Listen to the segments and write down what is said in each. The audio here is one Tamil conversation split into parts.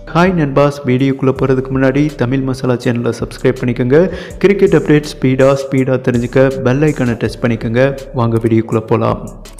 ஹாய் நண்பாஸ் வீடியோக்குள்ளே போகிறதுக்கு முன்னாடி தமிழ் மசாலா சேனலை சப்ஸ்கிரைப் பண்ணிக்கோங்க கிரிக்கெட் அப்டேட் ஸ்பீடாக ஸ்பீடாக தெரிஞ்சுக்க பெல் ஐக்கனை டச் பண்ணிக்கோங்க வாங்க வீடியோக்குள்ளே போகலாம்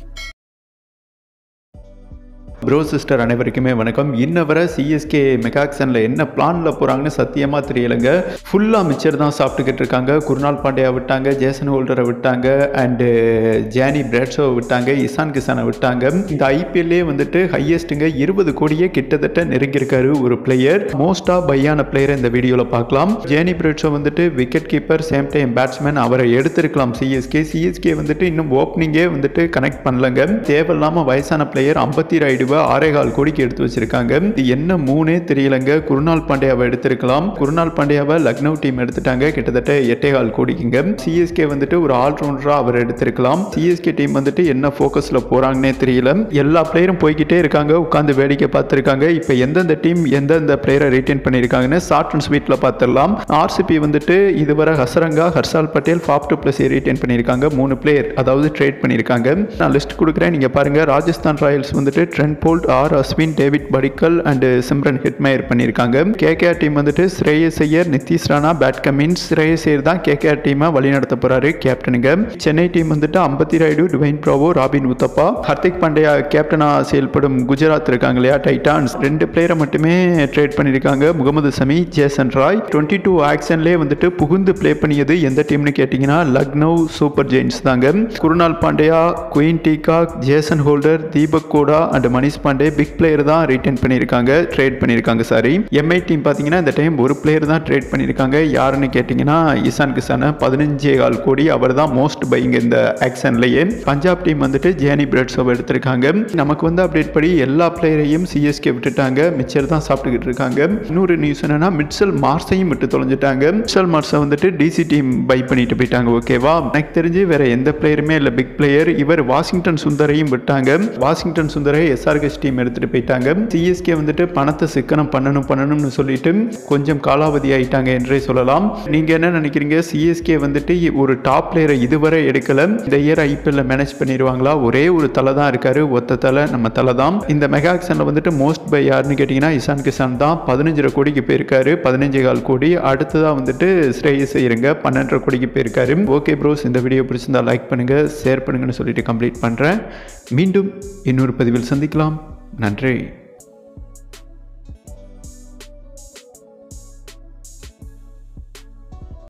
ப்ரோ சிஸ்டர் அனைவருக்குமே வணக்கம் இன்ன வரை சிஎஸ்கே மெகாக்சனில் என்ன பிளானில் போகிறாங்கன்னு சத்தியமாக தெரியலைங்க ஃபுல்லாக மிச்சர் தான் சாப்பிட்டுக்கிட்டு இருக்காங்க குருநாள் பாண்டியா விட்டாங்க ஜேசன் ஹோல்டரை விட்டாங்க அண்டு ஜானி பிராட்ஸோவை விட்டாங்க இசான் கிசானை விட்டாங்க இந்த ஐபிஎல்லே வந்துட்டு ஹையஸ்ட்டுங்க இருபது கோடியே கிட்டத்தட்ட நெருங்கியிருக்காரு ஒரு பிளேயர் மோஸ்ட்டாக பையான பிளேயர் இந்த வீடியோவில் பார்க்கலாம் ஜேனி பிராட்ஸோ வந்துட்டு wicket keeper same time batsman அவரை எடுத்திருக்கலாம் சிஎஸ்கே சிஎஸ்கே வந்துட்டு இன்னும் ஓப்பனிங்கே வந்துட்டு கனெக்ட் பண்ணலங்க தேவையில்லாமல் வயசான பிளேயர் ஐம்பத்தி ஐடு ரூபாய் ஆறேகால் கோடிக்கு எடுத்து வச்சிருக்காங்க இது என்ன மூணே தெரியலங்க குருநாள் பாண்டியாவை எடுத்திருக்கலாம் குருநாள் பாண்டியாவை லக்னோ டீம் எடுத்துட்டாங்க கிட்டத்தட்ட எட்டேகால் கோடிக்குங்க சிஎஸ்கே வந்துட்டு ஒரு ஆல்ரவுண்டரா அவர் எடுத்திருக்கலாம் சிஎஸ்கே டீம் வந்துட்டு என்ன ஃபோக்கஸ்ல போறாங்கன்னே தெரியல எல்லா பிளேயரும் போய்கிட்டே இருக்காங்க உட்காந்து வேடிக்கை பார்த்துருக்காங்க இப்போ எந்தெந்த டீம் எந்தெந்த பிளேயரை ரீட்டைன் பண்ணியிருக்காங்கன்னு ஷார்ட் அண்ட் ஸ்வீட்ல பார்த்துடலாம் ஆர்சிபி வந்துட்டு இதுவரை Hasaranga Harshal Patel Faf du Plessis retain பண்ணியிருக்காங்க மூணு பிளேயர் அதாவது ட்ரேட் பண்ணியிருக்காங்க நான் லிஸ்ட் கொடுக்குறேன் நீங்க பாருங்க ராஜஸ்தான் ராயல்ஸ் வந்துட்டு Trent Boult R Ashwin David Padikkal and Shimron Hetmyer பண்ணியிருக்காங்க கேகேஆர் டீம் வந்துட்டு ஸ்ரேயஸ் ஐயர் நிதிஷ் ராணா பேட் கமின்ஸ் ஸ்ரேயஸ் ஐயர் தான் கேகேஆர் டீமை வழி நடத்த போறாரு கேப்டனுங்க சென்னை டீம் வந்துட்டு Ambati Rayudu Dwayne Bravo Robin Uthappa Hardik Pandya கேப்டனா செயல்படும் குஜராத் இருக்காங்க இல்லையா டைட்டான்ஸ் ரெண்டு பிளேயரை மட்டுமே ட்ரேட் பண்ணியிருக்காங்க Mohammed Shami Jason Roy twenty two ஆக்ஷன்லேயே வந்துட்டு புகுந்து ப்ளே பண்ணியது எந்த டீம்னு கேட்டிங்கன்னா லக்னோ சூப்பர் ஜெயின்ஸ் தாங்க Krunal Pandya Quinton de Kock Jason Holder Deepak Hooda and Manish Pandey big player தான் ரீட்டைன் பண்ணியிருக்காங்க ட்ரேட் பண்ணியிருக்காங்க சாரி எம்ஐ டீம் பார்த்தீங்கன்னா இந்த டைம் ஒரு பிளேயர் தான் ட்ரேட் பண்ணியிருக்காங்க யாருன்னு கேட்டிங்கன்னா இசான் கிசான பதினஞ்சே கால் கோடி அவர் தான் மோஸ்ட் பைங்க இந்த ஆக்ஷன்லேயே பஞ்சாப் டீம் வந்துட்டு ஜேனி பிரெட்ஸோவை எடுத்திருக்காங்க நமக்கு வந்து அப்டேட் படி எல்லா பிளேயரையும் சிஎஸ்கே விட்டுட்டாங்க மிச்சர் தான் சாப்பிட்டுக்கிட்டு இருக்காங்க இன்னொரு நியூஸ் என்னன்னா மிட்சல் மார்ஸையும் விட்டு தொலைஞ்சிட்டாங்க மிட்சல் மார்ஸை வந்துட்டு டிசி டீம் பை பண்ணிட்டு போயிட்டாங்க ஓகேவா எனக்கு தெரிஞ்சு வேற எந்த பிளேயருமே இல்லை பிக் பிளேயர் இவர் வாஷிங்டன் சுந்தரையும் விட்டாங்க வாஷிங்டன் சுந்தரை எஸ்ஆர்கெஸ் டீம் எடுத்துட்டு போயிட்டாங்க சிஎஸ்கே வந்துட்டு பணத்தை சிக்கனம் பண்ணணும் பண்ணணும்னு சொல்லிட்டு கொஞ்சம் காலாவதி ஆயிட்டாங்க என்றே சொல்லலாம் நீங்க என்ன நினைக்கிறீங்க சிஎஸ்கே வந்துட்டு ஒரு டாப் பிளேயரை இதுவரை எடுக்கல இந்த இயர் ஐபிஎல்ல மேனேஜ் பண்ணிடுவாங்களா ஒரே ஒரு தலை தான் இருக்காரு ஒத்த தலை நம்ம தலை தான் இந்த மெகாக்சன்ல வந்துட்டு மோஸ்ட் பை யாருன்னு கேட்டீங்கன்னா இசான் கிசான் தான் பதினஞ்சரை கோடிக்கு போயிருக்காரு பதினஞ்சு கால் கோடி அடுத்ததா வந்துட்டு ஸ்ரேயஸ் இருங்க பன்னெண்டரை கோடிக்கு போயிருக்காரு ஓகே ப்ரோஸ் இந்த வீடியோ பிடிச்சிருந்தா லைக் பண்ணுங்க ஷேர் பண்ணுங்கன்னு சொல்லிட்டு கம்ப்ளீட் பண்றேன் மீண்டும் இன்னொரு பதிவில் சந்திக்கலாம் நன்றி